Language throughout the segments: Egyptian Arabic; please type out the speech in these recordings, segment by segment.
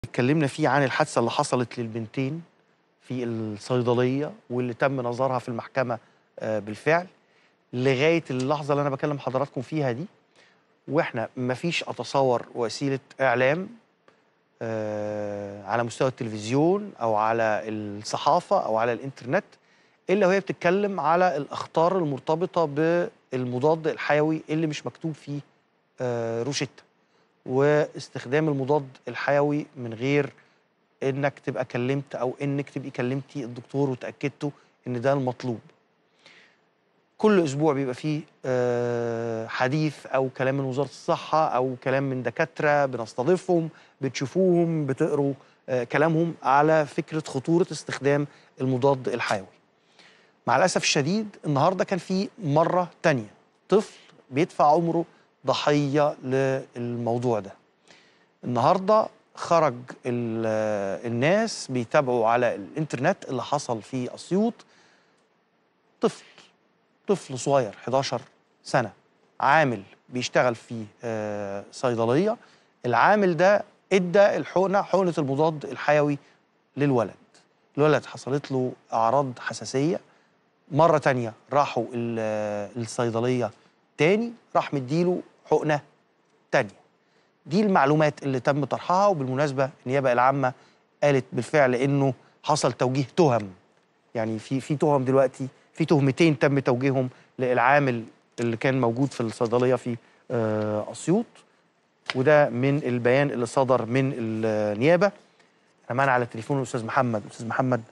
اتكلمنا فيه عن الحادثه اللي حصلت للبنتين في الصيدليه واللي تم نظرها في المحكمه آه، بالفعل لغايه اللحظه اللي انا بكلم حضراتكم فيها دي واحنا مفيش اتصور وسيله اعلام آه، على مستوى التلفزيون او على الصحافه او على الانترنت الا وهي بتتكلم على الاخطار المرتبطه بالمضاد الحيوي اللي مش مكتوب فيه آه، روشته واستخدام المضاد الحيوي من غير انك تبقى كلمت او انك تبقي كلمتي الدكتور وتاكدتوا ان ده المطلوب كل اسبوع بيبقى فيه آه، حديث او كلام من وزاره الصحه او كلام من دكاتره بنستضيفهم بتشوفوهم بتقروا آه، كلامهم على فكره خطوره استخدام المضاد الحيوي مع الاسف الشديد النهارده كان في مره تانية طفل بيدفع عمره ضحيه للموضوع ده النهارده خرج ال- الناس بيتابعوا على الانترنت اللي حصل في اسيوط طفل طفل صغير 11 سنه عامل بيشتغل في آه، صيدليه العامل ده ادى الحقنه حقنه المضاد الحيوي للولد الولد حصلت له اعراض حساسيه مره تانية راحوا ال- الصيدليه تاني راح مديله حقنه تانية دي المعلومات اللي تم طرحها وبالمناسبه النيابه العامه قالت بالفعل انه حصل توجيه تهم يعني في في تهم دلوقتي في تهمتين تم توجيههم للعامل اللي كان موجود في الصيدليه في آه، اسيوط وده من البيان اللي صدر من النيابه احنا معانا على التليفون الاستاذ محمد استاذ محمد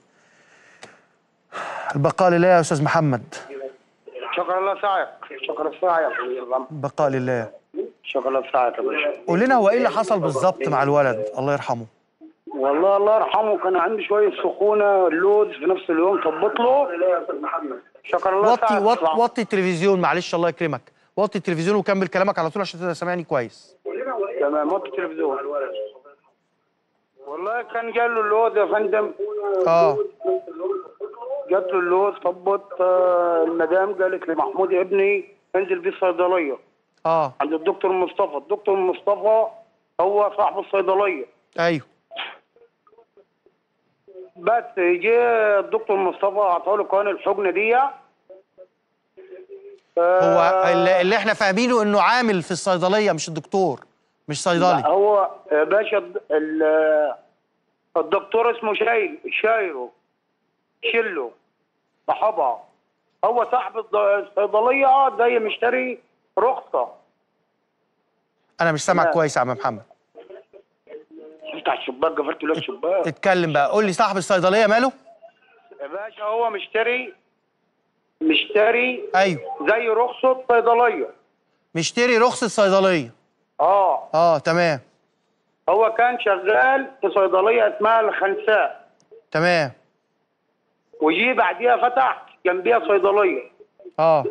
البقاء لله يا استاذ محمد شكرا الله سعيك شكرا سعيك البقاء لله شكرا الله سعيك يا باشا قول لنا هو ايه اللي حصل بالظبط مع الولد الله يرحمه والله الله يرحمه كان عندي شويه سخونه اللود في نفس اليوم طبط له شكرا الله وطي سعيك وطي, وطي التلفزيون معلش الله يكرمك وطي التلفزيون وكمل كلامك على طول عشان تبقى سامعني كويس تمام وطي التلفزيون والله كان جاي له اللود يا فندم اه جات له اللود طبط آه، المدام قالت لمحمود ابني انزل بيه الصيدليه اه عند الدكتور مصطفى الدكتور مصطفى هو صاحب الصيدليه ايوه بس جه الدكتور مصطفى اعطاه له كان الحقنه دي هو اللي, اللي احنا فاهمينه انه عامل في الصيدليه مش الدكتور مش لا، صيدلي هو يا باشا الد- ال- الدكتور اسمه شايل شايرو شيلو صاحبها هو صاحب الض- الصيدليه اه زي مشتري رخصه انا مش سامعك لا. كويس يا عم محمد افتح الشباك قفلت له الشباك اتكلم بقى قول لي صاحب الصيدليه ماله يا باشا هو مشتري مشتري ايوه زي رخصه صيدليه مشتري رخصه صيدليه اه اه تمام هو كان شغال في صيدليه اسمها الخنساء تمام وجي بعديها فتح جنبيها صيدليه اه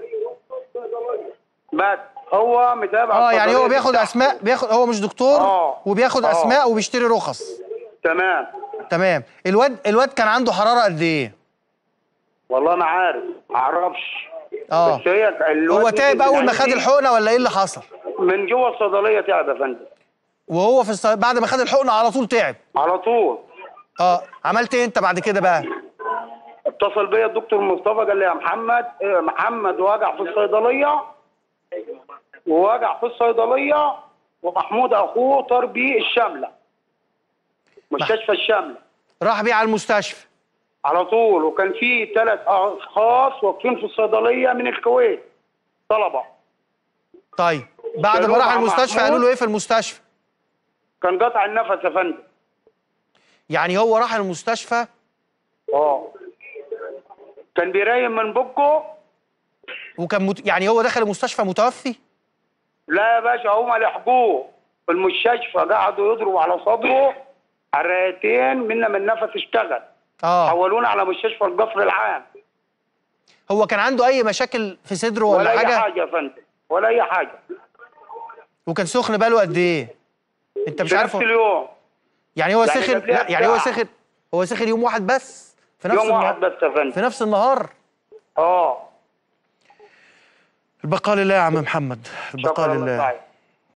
بس هو متابع اه يعني هو الصيدلية بياخد بتاعته. اسماء بياخد هو مش دكتور آه. وبياخد آه. اسماء وبيشتري رخص تمام تمام الواد الواد كان عنده حراره قد ايه والله ما عارف ما اعرفش اه بس هي الواد هو تعب نزل اول ما من خد عندي الحقنه ولا ايه اللي حصل من جوه الصيدليه تعب يا فندم وهو في الصي... بعد ما خد الحقنه على طول تعب على طول اه عملت ايه انت بعد كده بقى اتصل بيا الدكتور مصطفى قال لي يا محمد إيه، محمد واجع في الصيدليه وواجع في الصيدليه ومحمود اخوه طار بيه الشامله مستشفى الشامله راح بيه على المستشفى على طول وكان في ثلاث اشخاص واقفين في الصيدليه من الكويت طلبه طيب بعد ما شالوه راح مع المستشفى محمود. قالوا له ايه في المستشفى كان قطع النفس يا فندم يعني هو راح المستشفى اه كان بيرايم من بقه وكان مت... يعني هو دخل المستشفى متوفي لا يا باشا هما لحقوه في المستشفى قعدوا يضربوا على صدره عرايتين منا من النفس اشتغل اه حولونا على مستشفى القصر العام هو كان عنده اي مشاكل في صدره ولا, ولا اي حاجه حاجه يا فندم ولا اي حاجه وكان سخن باله قد ايه انت مش في عارف نفس اليوم يعني هو يعني سخن قبلها لا يعني هو بساعة. سخن هو سخن يوم واحد بس في نفس يوم واحد النهار بس يا فندم في نفس النهار اه البقاء لله يا عم محمد البقاء شكرا الله لله سعيد